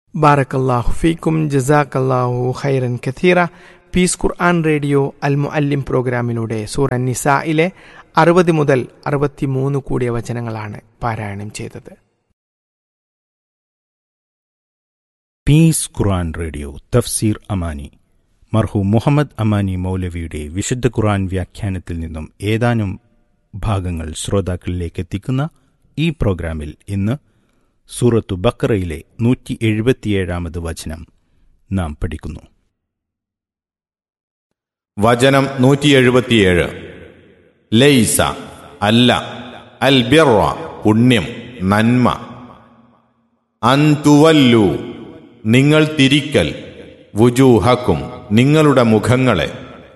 ബാറക്കല്ലാഹു ഫീക്കും ജസാക്കല്ലാഹു ഖൈറൻ കഥീറ പീസ് ഖുർആൻ റേഡിയോ അൽ മുഅല്ലിം പ്രോഗ്രാമിലൂടെ സൂറ നിസായിലെ അറുപത് മുതൽ അറുപത്തിമൂന്ന് കൂടിയ വചനങ്ങളാണ് പാരായണം ചെയ്തത് പീസ് ഖുർആൻ റേഡിയോ തഫ്സീർ അമാനി മർഹു മുഹമ്മദ് അമാനി മൗലവിയുടെ വിശുദ്ധ ഖുർആൻ വ്യാഖ്യാനത്തിൽ നിന്നും ഏതാനും ഭാഗങ്ങൾ ശ്രോതാക്കളിലേക്ക് എത്തിക്കുന്ന ഈ പ്രോഗ്രാമിൽ ഇന്ന് സൂറത്തു ബക്കറയിലെ നൂറ്റി എഴുപത്തിയേഴാമത് വചനം നാം പഠിക്കുന്നു വചനം നൂറ്റി എഴുപത്തിയേഴ് ലൈസ അല്ല അൽ ബിറ പുണ്യം നന്മ അൻതുവല്ലു നിങ്ങൾ തിരിക്കൽ വുജൂഹക്കും നിങ്ങളുടെ മുഖങ്ങളെ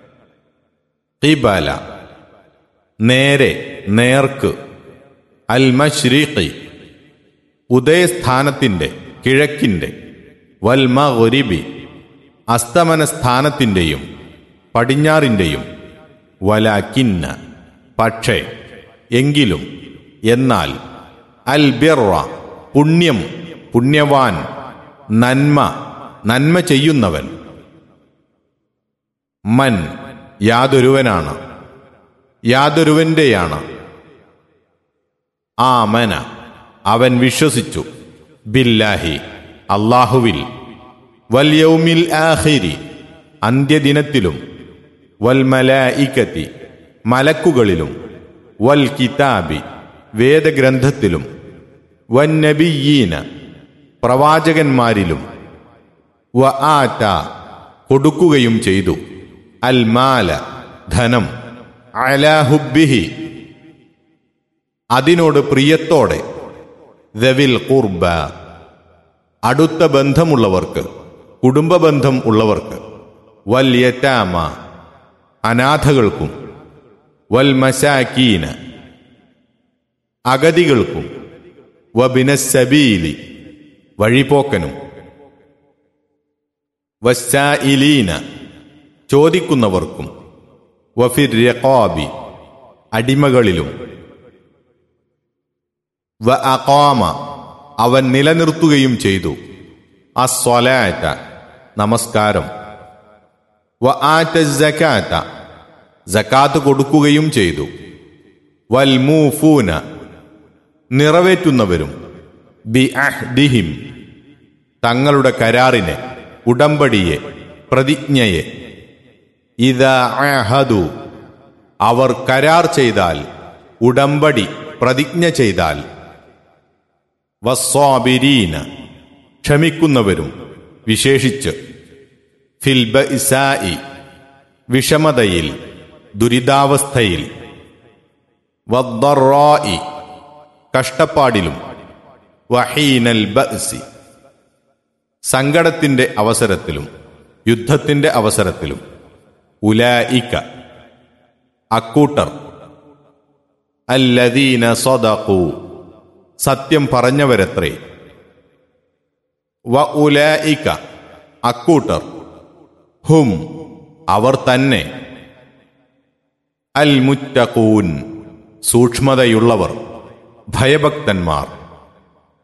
ഖിബല നേരെ നേർക്ക് അൽ മഷ്രീഖി ഉദയസ്ഥാനത്തിന്റെ കിഴക്കിന്റെ വൽ മഗ്രിബി അസ്തമന സ്ഥാനത്തിന്റെയും പടിഞ്ഞാറിന്റെയും വലാക്കിന്ന പക്ഷേ എങ്കിലും എന്നാൽ അൽ ബിറ പുണ്യം പുണ്യവാൻ നന്മ നന്മ ചെയ്യുന്നവൻ മൻ യാതൊരുവനാണ് യാതൊരുവന്റെയാണ് ആമന അവൻ വിശ്വസിച്ചു ബില്ലാഹി അള്ളാഹുവിൽ വല്യൗമിൽ ആഹിരി അന്ത്യദിനത്തിലും വൽ മലായിക്കത്തി മലക്കുകളിലും വൽ കിതാബി വേദഗ്രന്ഥത്തിലും വന്നബിയീന പ്രവാചകന്മാരിലും വ ആറ്റ കൊടുക്കുകയും ചെയ്തു അൽ മാല ധനം അലാഹുബിഹി അതിനോട് പ്രിയത്തോടെ ദവിൽ കുർബ അടുത്ത ബന്ധമുള്ളവർക്ക് കുടുംബബന്ധം ഉള്ളവർക്ക് വൽ യറ്റാമ അനാഥകൾക്കും വൽ മസാക്കീന അഗതികൾക്കും വബിനസബീലി വഴിപോക്കനും വസ്സായിലീന ചോദിക്കുന്നവർക്കും വഫിർ രഖാബി അടിമകളിലും വ അഖാമ അവൻ നിലനിർത്തുകയും ചെയ്തു അസ്വലാറ്റ നമസ്കാരം വ ആറ്റ ജക്കാത്ത ജക്കാത്ത് കൊടുക്കുകയും ചെയ്തു വൽ മൂഫൂന നിറവേറ്റുന്നവരും ബി അഹ്ദിഹിം തങ്ങളുടെ കരാറിനെ ഉടമ്പടിയെ പ്രതിജ്ഞയെ ഇതാ അഹദു അവർ കരാർ ചെയ്താൽ ഉടമ്പടി പ്രതിജ്ഞ ചെയ്താൽ വസ്വാബിരീന ക്ഷമിക്കുന്നവരും വിശേഷിച്ച് ഫിൽബ ഇസായി വിഷമതയിൽ ദുരിതാവസ്ഥയിൽ വദ്ദറായി കഷ്ടപ്പാടിലും വഹീനൽ ബഅസി സങ്കടത്തിന്റെ അവസരത്തിലും യുദ്ധത്തിന്റെ അവസരത്തിലും ഉലായിക്ക അക്കൂട്ടർ അല്ലദീന സദഖു സത്യം പറഞ്ഞവരത്രേ വ ഉലായിക്ക അക്കൂട്ടർ ഹും അവർ തന്നെ അൽ മുറ്റക്കൂൻ സൂക്ഷ്മതയുള്ളവർ ഭയഭക്തന്മാർ